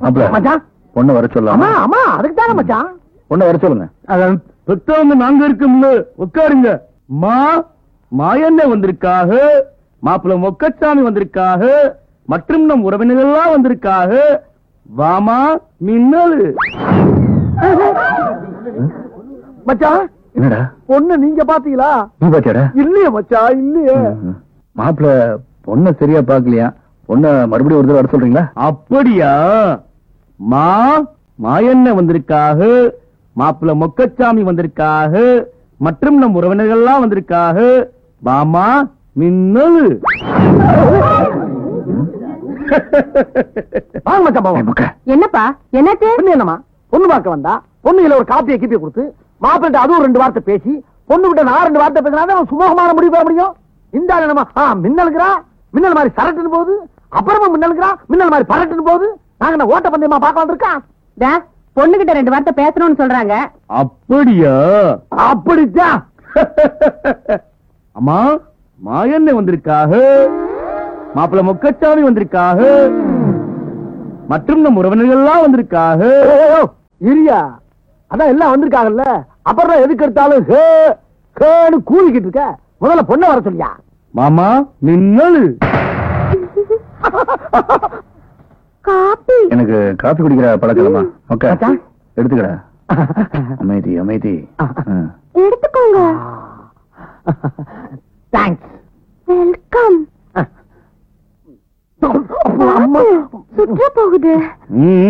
மாப்பிள மச்சான் பொண்ணு வர அம்மா சொல்லலாம் அம்மா அதுக்கு தானே மச்சான் பொண்ணு வர சொல்லுங்க பெத்தவங்க நாங்க இருக்கோம்ல உட்காருங்க மா மாயண்ண வந்திருக்காக மாப்பிள்ள மொக்கச்சாமி வந்திருக்காக மற்றும் நம் உறவினர்கள்லாம் வந்திருக்காக வாமா மின்னல் மச்சான் என்னடா பொண்ணு நீங்க பாத்தீங்களா நீ பாத்தியாடா இல்லையே மச்சான் இல்லையே மாப்பிள பொண்ண சரியா பாக்கலையா பொண்ண மறுபடியும் ஒரு தடவை வர சொல்றீங்களா அப்படியா மா மாயண்ண வந்திருக்காக மாப்பிள்ள மொக்கச்சாமி வந்திருக்காக மற்றும் நம் உறவினர்கள்லாம் வந்திருக்காக வாமா மின்னல் வாங்க மச்சான் ஏய், பாவம் முக்க. என்னப்பா என்னத்து பொண்ணு என்னமா பொண்ணு பார்க்க வந்தா பொண்ணுல ஒரு காப்பியை கீப்பியை கொடுத்து மாப்பிள்ளை அதுவும் ரெண்டு வார்த்தை பேசி பொண்ணு கிட்ட நான் ரெண்டு வார்த்தை பேசினா அவன் சுமூகமான முடிவு பெற முடியும் இந்த ஆளு என்னமா ஆ மின்னலுங்கிறா மின்னல் மாதிரி சரட்டுன்னு போகுது அப்புறமா மின்னலுங்கிறா மின்னல் மாதிரி பரட்டுன்னு போகுது நாங்க என்ன ஓட்ட பந்தயமா பார்க்க வந்திருக்கா டா, பொண்ணுகிட்ட ரெண்டு வார்த்தை பேசணும்னு சொல்றாங்க அப்படியா அப்படித்தான் அம்மா மாயண்ண வந்திருக்காக மாப்பிள்ள மொக்கச்சாமி வந்திருக்காக மற்றும் நம் உறவினர்கள்லாம் வந்திருக்காக ஏய், இரியா அதான் எல்லாம் வந்திருக்காங்கல்ல அப்புறம் எதுக்கு எடுத்தாலும் ஹே ஹேன்னு கூவிக்கிட்டு இருக்க முதல்ல பொண்ணை வர சொல்லியா மாமா மின்னல் காப்பி எனக்கு காபி குடிக்கிற பழக்கலாமா ஓகே மச்சான். எடுத்துக்கடா அமைதி அமைதி ஆ. எடுத்துக்கோங்க தேங்க்ஸ் வெல்கம் அம்மா சுற்ற போகுது ம்